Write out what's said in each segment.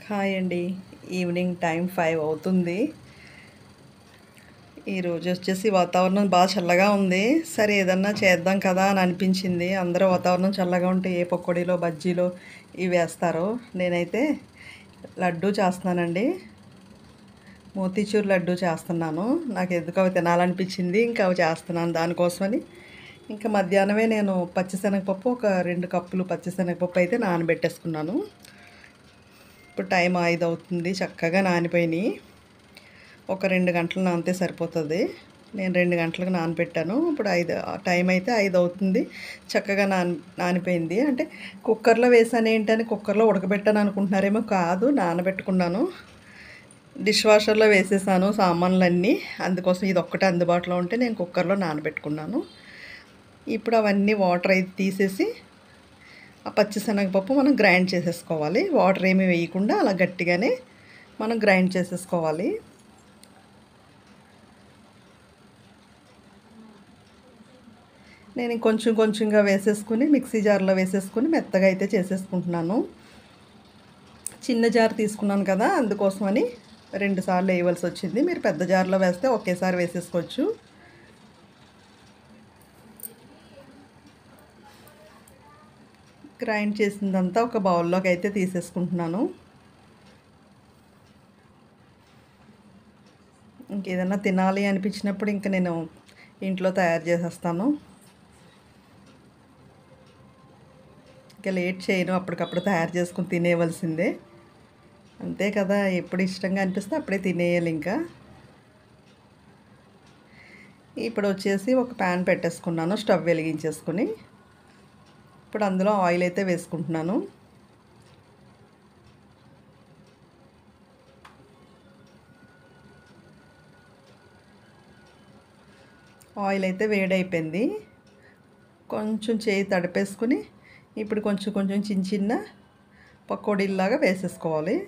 hi అండి evening time five అవుతుంది ఈరోజు వచ్చేసి వాతావరణం బాగా చల్లగా ఉంది సరే ఏదన్నా చేద్దాం కదా అని అనిపించింది అందరూ వాతావరణం చల్లగా ఉంటే ఏ పకోడీలో బజ్జీలో ఇవి వేస్తారో నేనైతే లడ్డు చేస్తున్నానండి మోతీచూర్ లడ్డు చేస్తున్నాను నాకు ఎందుకు అవి తినాలనిపించింది ఇంకా అవి చేస్తున్నాను దానికోసమని ఇంకా మధ్యాహ్నమే నేను పచ్చిశనగపప్పు ఒక రెండు కప్పులు పచ్చిశనగపప్పు అయితే నానబెట్టేసుకున్నాను ఇప్పుడు టైం ఐదు అవుతుంది చక్కగా నానిపోయినాయి ఒక రెండు గంటలు నానితే సరిపోతుంది నేను రెండు గంటలకు నానబెట్టాను ఇప్పుడు ఐదు టైం అయితే ఐదు అవుతుంది చక్కగా నాని నానిపోయింది అంటే కుక్కర్లో వేసాను ఏంటని కుక్కర్లో ఉడకబెట్టాను అనుకుంటున్నారేమో కాదు నానబెట్టుకున్నాను డిష్ వాషర్లో వేసేసాను సామాన్లన్నీ అందుకోసం ఇది ఒక్కటే అందుబాటులో ఉంటే నేను కుక్కర్లో నానబెట్టుకున్నాను ఇప్పుడు అవన్నీ వాటర్ అయితే తీసేసి ఆ పచ్చిశనగపప్పు మనం గ్రైండ్ చేసేసుకోవాలి వాటర్ ఏమీ వేయకుండా అలా గట్టిగానే మనం గ్రైండ్ చేసేసుకోవాలి నేను కొంచెం కొంచెంగా వేసేసుకుని మిక్సీ జార్లో వేసేసుకుని మెత్తగా అయితే చేసేసుకుంటున్నాను చిన్న జార్ తీసుకున్నాను కదా అందుకోసమని రెండు సార్లు వేయవలసి వచ్చింది మీరు పెద్ద జార్లో వేస్తే ఒకేసారి వేసేసుకోవచ్చు గ్రైండ్ చేసిందంతా ఒక బౌల్లోకి అయితే తీసేసుకుంటున్నాను ఇంకేదన్నా తినాలి అనిపించినప్పుడు ఇంకా నేను ఇంట్లో తయారు చేసేస్తాను ఇంకా లేట్ చేయను అప్పటికప్పుడు తయారు చేసుకుని తినేయవలసిందే అంతే కదా ఎప్పుడు ఇష్టంగా అనిపిస్తే అప్పుడే తినేయాలి ఇంకా ఇప్పుడు వచ్చేసి ఒక ప్యాన్ పెట్టేసుకున్నాను స్టవ్ వెలిగించేసుకుని ఇప్పుడు అందులో ఆయిల్ అయితే వేసుకుంటున్నాను ఆయిల్ అయితే వేడైపోయింది కొంచెం చేయి తడిపేసుకుని ఇప్పుడు కొంచెం కొంచెం చిన్న చిన్న పకోడీలాగా వేసేసుకోవాలి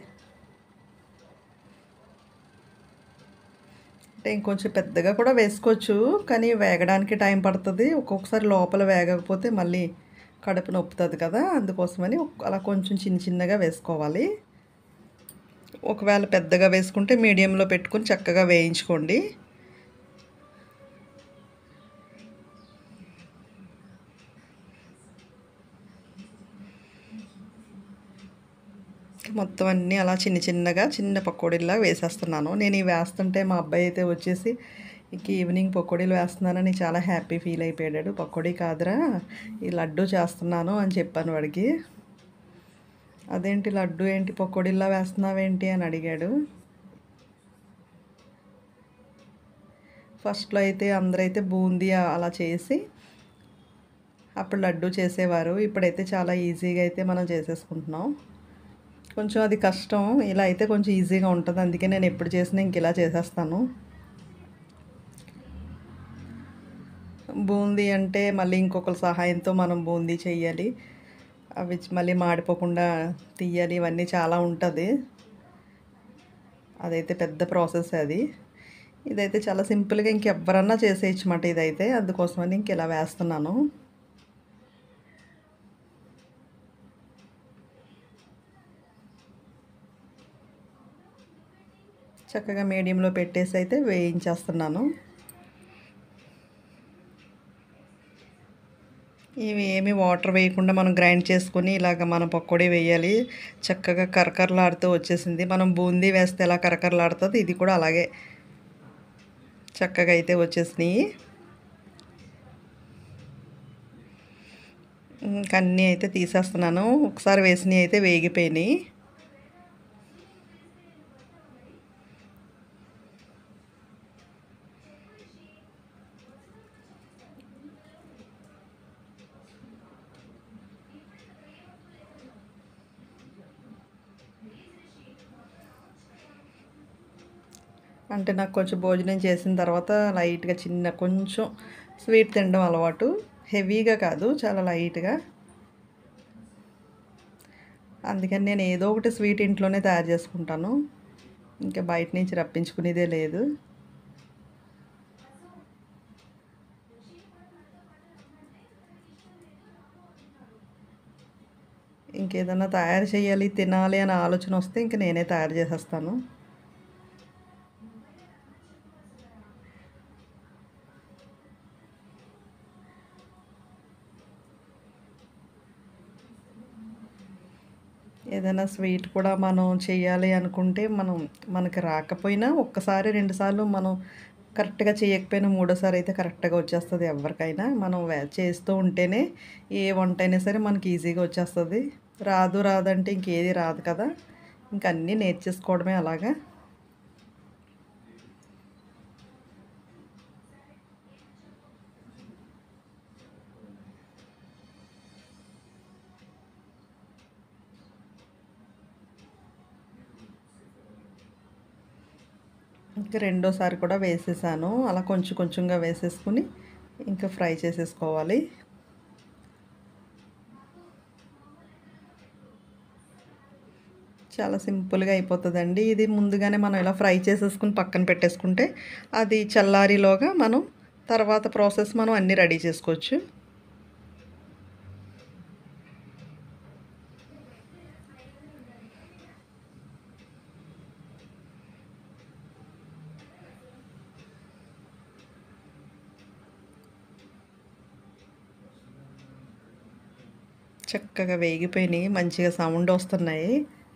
అంటే ఇంకొంచెం పెద్దగా కూడా వేసుకోవచ్చు కానీ వేగడానికి టైం పడుతుంది ఒక్కొక్కసారి లోపల వేగకపోతే మళ్ళీ కడుపు నొప్పుతుంది కదా అందుకోసమని అలా కొంచెం చిన్న చిన్నగా వేసుకోవాలి ఒకవేళ పెద్దగా వేసుకుంటే మీడియంలో పెట్టుకొని చక్కగా వేయించుకోండి మొత్తం అన్నీ అలా చిన్న చిన్నగా చిన్న పకోడీలా వేసేస్తున్నాను నేను ఇవి వేస్తుంటే మా అబ్బాయి అయితే వచ్చేసి ఇంక ఈవినింగ్ పకోడీలు వేస్తున్నానని చాలా హ్యాపీ ఫీల్ అయిపోయాడు పకోడీ కాదురా ఈ లడ్డు చేస్తున్నాను అని చెప్పాను వాడికి అదేంటి లడ్డు ఏంటి పకోడీలా వేస్తున్నావేంటి అని అడిగాడు ఫస్ట్లో అయితే అందరైతే బూందీ అలా చేసి అప్పుడు లడ్డు చేసేవారు ఇప్పుడైతే చాలా ఈజీగా అయితే మనం చేసేసుకుంటున్నాం కొంచెం అది కష్టం ఇలా అయితే కొంచెం ఈజీగా ఉంటుంది అందుకే నేను ఎప్పుడు చేసినా ఇంక ఇలా చేసేస్తాను బూందీ అంటే మళ్ళీ ఇంకొకరి సహాయంతో మనం బూందీ చెయ్యాలి అవి మళ్ళీ మాడిపోకుండా తీయాలి ఇవన్నీ చాలా ఉంటుంది అదైతే పెద్ద ప్రాసెస్ అది ఇదైతే చాలా సింపుల్గా ఇంకెవరన్నా చేసేయచ్చమాట ఇదైతే అందుకోసమని ఇంక ఇలా వేస్తున్నాను చక్కగా మీడియంలో పెట్టేసి అయితే వేయించేస్తున్నాను ఇవి ఏమి వాటర్ వేయకుండా మనం గ్రైండ్ చేసుకుని ఇలాగ మనం పకోడీ వేయాలి చక్కగా కరకరలాడుతూ వచ్చేసింది మనం బూందీ వేస్తే ఎలా కరకరలాడుతుంది ఇది కూడా అలాగే చక్కగా అయితే వచ్చేసినాయి అన్నీ అయితే తీసేస్తున్నాను ఒకసారి వేసినవి అయితే వేగిపోయినాయి అంటే నాకు కొంచెం భోజనం చేసిన తర్వాత లైట్గా చిన్న కొంచెం స్వీట్ తినడం అలవాటు హెవీగా కాదు చాలా లైట్గా అందుకని నేను ఏదో ఒకటి స్వీట్ ఇంట్లోనే తయారు చేసుకుంటాను ఇంకా బయట నుంచి రప్పించుకునేదే లేదు ఇంకేదన్నా తయారు చేయాలి తినాలి అనే ఆలోచన వస్తే ఇంక నేనే తయారు చేసేస్తాను ఏదైనా స్వీట్ కూడా మనం చేయాలి అనుకుంటే మనం మనకి రాకపోయినా ఒక్కసారి రెండుసార్లు మనం కరెక్ట్గా చేయకపోయినా మూడోసారి అయితే కరెక్ట్గా వచ్చేస్తుంది ఎవరికైనా మనం వే- చేస్తూ ఉంటేనే ఏ వంట అయినా సరే మనకి ఈజీగా వచ్చేస్తుంది రాదు రాదంటే ఇంకేది రాదు కదా ఇంక అన్నీ నేర్చేసుకోవడమే అలాగా ఇంకా రెండోసారి కూడా వేసేసాను అలా కొంచెం కొంచెంగా వేసేసుకుని ఇంకా ఫ్రై చేసేసుకోవాలి చాలా సింపుల్గా అయిపోతుందండి ఇది ముందుగానే మనం ఇలా ఫ్రై చేసేసుకుని పక్కన పెట్టేసుకుంటే అది చల్లారిలోగా మనం తర్వాత ప్రాసెస్ మనం అన్నీ రెడీ చేసుకోవచ్చు చక్కగా వేగిపోయినాయి మంచిగా సౌండ్ వస్తున్నాయి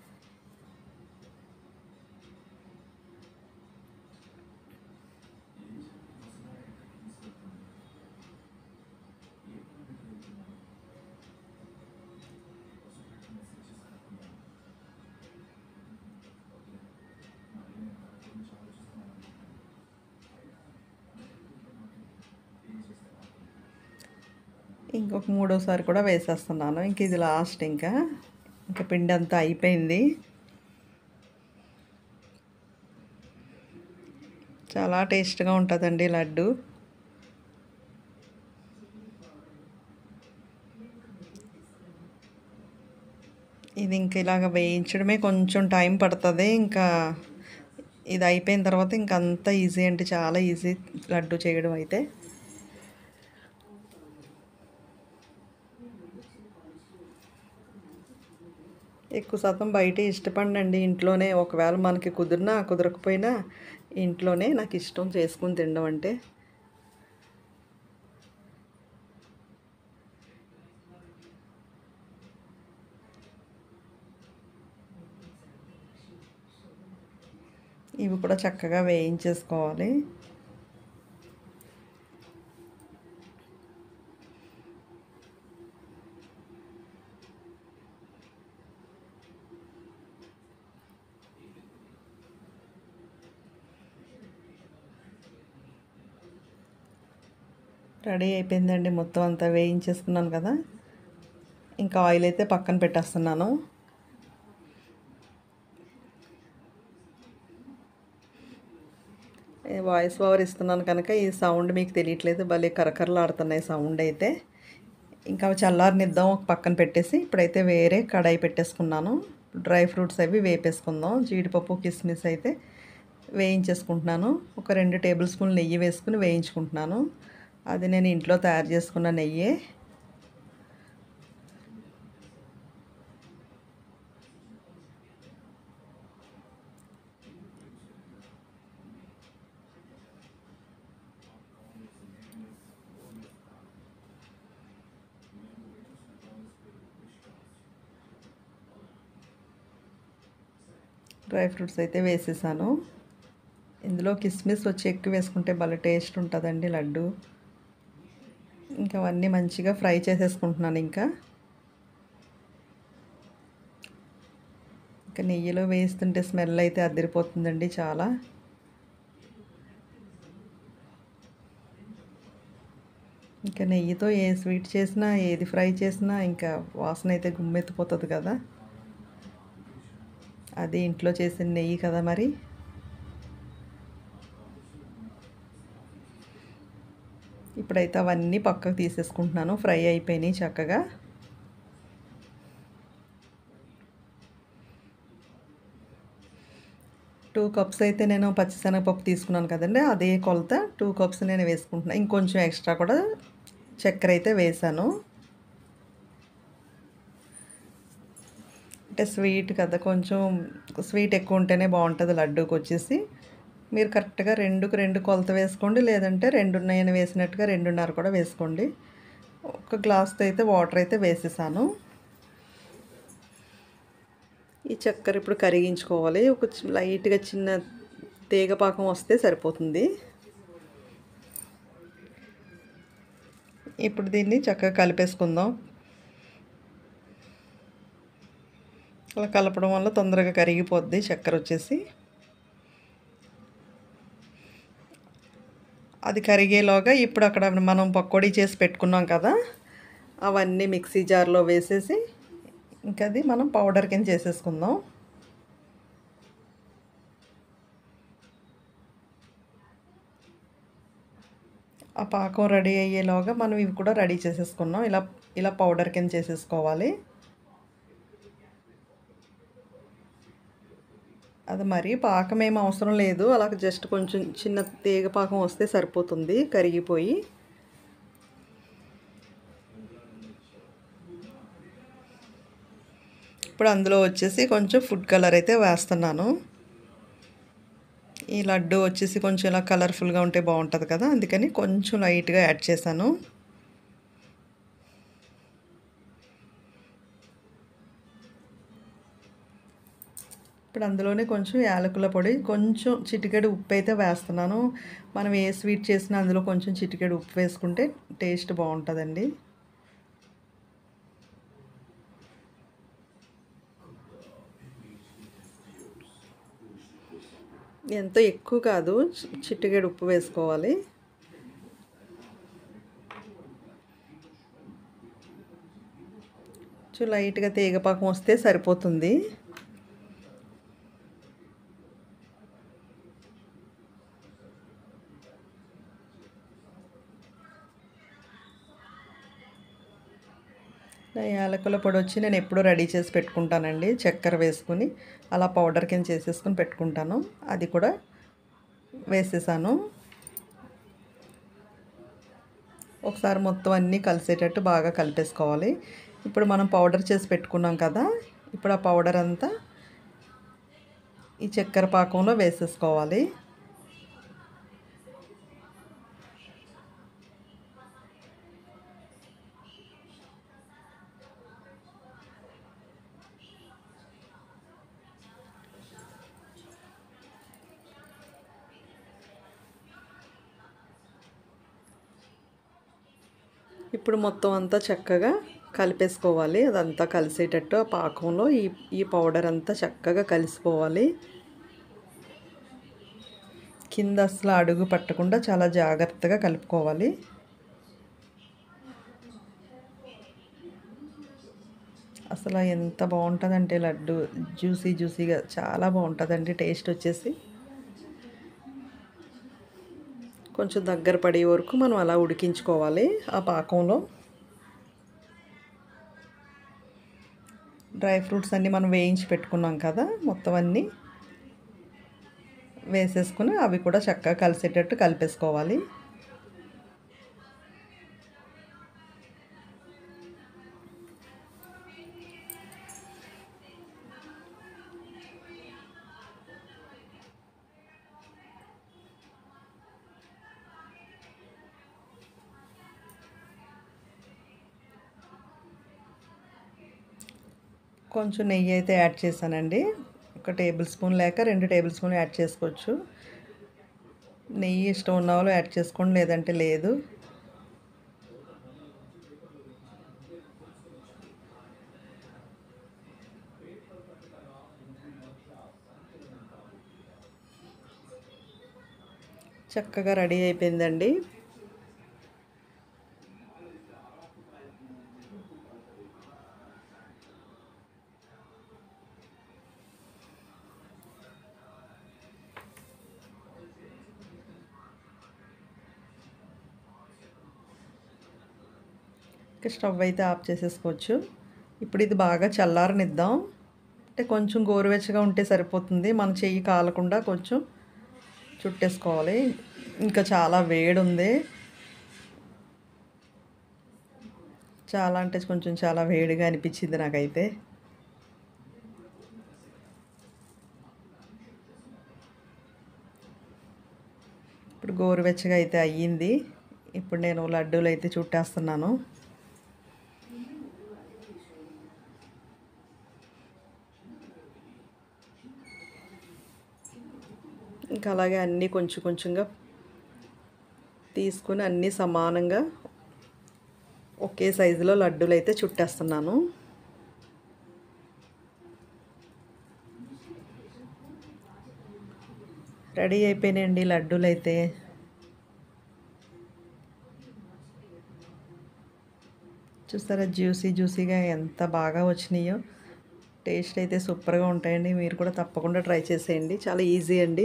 ఇంకొక మూడోసారి కూడా వేసేస్తున్నాను ఇంక ఇది లాస్ట్ ఇంకా ఇంకా పిండి అంతా అయిపోయింది చాలా టేస్ట్గా ఉంటుందండి లడ్డు ఇది ఇంక ఇలాగ వేయించడమే కొంచెం టైం పడుతుంది ఇంకా ఇది అయిపోయిన తర్వాత ఇంక అంతా ఈజీ అంటే చాలా ఈజీ లడ్డు చేయడం అయితే ఎక్కువ శాతం బయట ఇష్టపడినండి ఇంట్లోనే ఒకవేళ మనకి కుదిరినా కుదరకపోయినా ఇంట్లోనే నాకు ఇష్టం చేసుకుని తినడం అంటే ఇవి కూడా చక్కగా వేయించేసుకోవాలి రెడీ అయిపోయిందండి మొత్తం అంతా వేయించేసుకున్నాను కదా ఇంకా ఆయిల్ అయితే పక్కన పెట్టేస్తున్నాను ఏ వాయిస్ ఓవర్ ఇస్తున్నాను కనుక ఈ సౌండ్ మీకు తెలియట్లేదు భలే కరకరలాడుతున్నాయి సౌండ్ అయితే ఇంకా అవి చల్లారనిద్దాం ఒక పక్కన పెట్టేసి ఇప్పుడైతే వేరే కడాయి పెట్టేసుకున్నాను డ్రై ఫ్రూట్స్ అవి వేపేసుకుందాం జీడిపప్పు కిస్మిస్ అయితే వేయించేసుకుంటున్నాను ఒక రెండు టేబుల్ స్పూన్ నెయ్యి వేసుకుని వేయించుకుంటున్నాను అది నేను ఇంట్లో తయారు చేసుకున్న నెయ్యి డ్రై ఫ్రూట్స్ అయితే వేసేసాను ఇందులో కిస్మిస్ వచ్చి ఎక్కువ వేసుకుంటే భలే టేస్ట్ ఉంటుందండి లడ్డు ఇంకా అవన్నీ మంచిగా ఫ్రై చేసేసుకుంటున్నాను ఇంకా ఇంకా నెయ్యిలో వేస్తుంటే స్మెల్ అయితే అదిరిపోతుందండి చాలా ఇంకా నెయ్యితో ఏ స్వీట్ చేసినా ఏది ఫ్రై చేసినా ఇంకా వాసన అయితే గుమ్మెత్తిపోతుంది కదా అది ఇంట్లో చేసిన నెయ్యి కదా మరి ఇప్పుడైతే అవన్నీ పక్కకు తీసేసుకుంటున్నాను ఫ్రై అయిపోయినాయి చక్కగా టూ కప్స్ అయితే నేను పచ్చిశనగపప్పు తీసుకున్నాను కదండి అదే కొలత టూ కప్స్ నేను వేసుకుంటున్నాను ఇంకొంచెం ఎక్స్ట్రా కూడా చక్కెర అయితే వేసాను అంటే స్వీట్ కదా కొంచెం స్వీట్ ఎక్కువ ఉంటేనే బాగుంటుంది లడ్డూకి వచ్చేసి మీరు కరెక్ట్గా రెండుకు రెండు కొలత వేసుకోండి లేదంటే రెండు నేను వేసినట్టుగా రెండున్నర కూడా వేసుకోండి ఒక గ్లాస్తో అయితే వాటర్ అయితే వేసేసాను ఈ చక్కెర ఇప్పుడు కరిగించుకోవాలి ఒక చి- లైట్గా చిన్న తీగ పాకం వస్తే సరిపోతుంది ఇప్పుడు దీన్ని చక్కగా కలిపేసుకుందాం అలా కలపడం వల్ల తొందరగా కరిగిపోద్ది చక్కెర వచ్చేసి అది కరిగేలోగా ఇప్పుడు అక్కడ మనం పకోడీ చేసి పెట్టుకున్నాం కదా అవన్నీ మిక్సీ జార్లో వేసేసి ఇంకా అది మనం పౌడర్ కింద చేసేసుకుందాం ఆ పాకం రెడీ అయ్యేలోగా మనం ఇవి కూడా రెడీ చేసేసుకున్నాం ఇలా ఇలా పౌడర్ కింద చేసేసుకోవాలి అది మరీ పాకం ఏం అవసరం లేదు అలా జస్ట్ కొంచెం చిన్న తీగ పాకం వస్తే సరిపోతుంది కరిగిపోయి ఇప్పుడు అందులో వచ్చేసి కొంచెం ఫుడ్ కలర్ అయితే వేస్తున్నాను ఈ లడ్డు వచ్చేసి కొంచెం ఇలా కలర్ఫుల్గా ఉంటే బాగుంటుంది కదా అందుకని కొంచెం లైట్గా యాడ్ చేశాను ఇప్పుడు అందులోనే కొంచెం యాలకుల పొడి కొంచెం చిటికెడు ఉప్పు అయితే వేస్తున్నాను మనం ఏ స్వీట్ చేసినా అందులో కొంచెం చిటికెడు ఉప్పు వేసుకుంటే టేస్ట్ బాగుంటుందండి ఎంతో ఎక్కువ కాదు చి- చిటికెడు ఉప్పు వేసుకోవాలి కొంచెం లైట్గా తీగపాకం వస్తే సరిపోతుంది నా యాలకుల పొడి వచ్చి నేను ఎప్పుడూ రెడీ చేసి పెట్టుకుంటానండి చక్కెర వేసుకుని అలా పౌడర్ కింద చేసేసుకుని పెట్టుకుంటాను అది కూడా వేసేసాను ఒకసారి మొత్తం అన్నీ కలిసేటట్టు బాగా కలిపేసుకోవాలి ఇప్పుడు మనం పౌడర్ చేసి పెట్టుకున్నాం కదా ఇప్పుడు ఆ పౌడర్ అంతా ఈ చక్కెర పాకంలో వేసేసుకోవాలి ఇప్పుడు మొత్తం అంతా చక్కగా కలిపేసుకోవాలి అదంతా కలిసేటట్టు ఆ పాకంలో ఈ ఈ పౌడర్ అంతా చక్కగా కలిసిపోవాలి కింద అసలు అడుగు పట్టకుండా చాలా జాగ్రత్తగా కలుపుకోవాలి అసలు ఎంత బాగుంటుందంటే లడ్డు జ్యూసీ జ్యూసీగా చాలా బాగుంటుందండి టేస్ట్ వచ్చేసి కొంచెం దగ్గర పడే వరకు మనం అలా ఉడికించుకోవాలి ఆ పాకంలో డ్రై ఫ్రూట్స్ అన్నీ మనం వేయించి పెట్టుకున్నాం కదా మొత్తం అన్నీ వేసేసుకుని అవి కూడా చక్కగా కలిసేటట్టు కలిపేసుకోవాలి కొంచెం నెయ్యి అయితే యాడ్ చేశానండి ఒక టేబుల్ స్పూన్ లేక రెండు టేబుల్ స్పూన్ యాడ్ చేసుకోవచ్చు నెయ్యి ఇష్టం ఉన్న వాళ్ళు యాడ్ చేసుకోండి లేదంటే లేదు చక్కగా రెడీ అయిపోయిందండి ఇంకా స్టవ్ అయితే ఆఫ్ చేసేసుకోవచ్చు ఇప్పుడు ఇది బాగా చల్లారనిద్దాం అంటే కొంచెం గోరువెచ్చగా ఉంటే సరిపోతుంది మన చెయ్యి కాలకుండా కొంచెం చుట్టేసుకోవాలి ఇంకా చాలా వేడి ఉంది చాలా అంటే కొంచెం చాలా వేడిగా అనిపించింది నాకైతే ఇప్పుడు గోరువెచ్చగా అయితే అయ్యింది ఇప్పుడు నేను లడ్డూలు అయితే చుట్టేస్తున్నాను ఇంకా అలాగే అన్నీ కొంచెం కొంచెంగా తీసుకుని అన్నీ సమానంగా ఒకే సైజులో లడ్డూలు అయితే చుట్టేస్తున్నాను రెడీ అయిపోయినాయండి లడ్డూలు అయితే చూస్తారా జ్యూసీ జ్యూసీగా ఎంత బాగా వచ్చినాయో టేస్ట్ అయితే సూపర్గా ఉంటాయండి మీరు కూడా తప్పకుండా ట్రై చేసేయండి చాలా ఈజీ అండి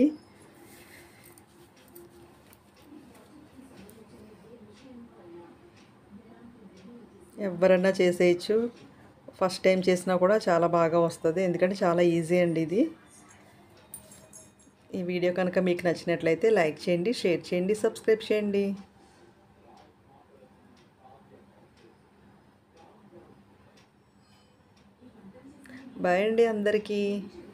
ఎవరన్నా చేసేయచ్చు ఫస్ట్ టైం చేసినా కూడా చాలా బాగా వస్తుంది ఎందుకంటే చాలా ఈజీ అండి ఇది ఈ వీడియో కనుక మీకు నచ్చినట్లయితే లైక్ చేయండి షేర్ చేయండి సబ్స్క్రైబ్ చేయండి బాయ్ అండి అందరికీ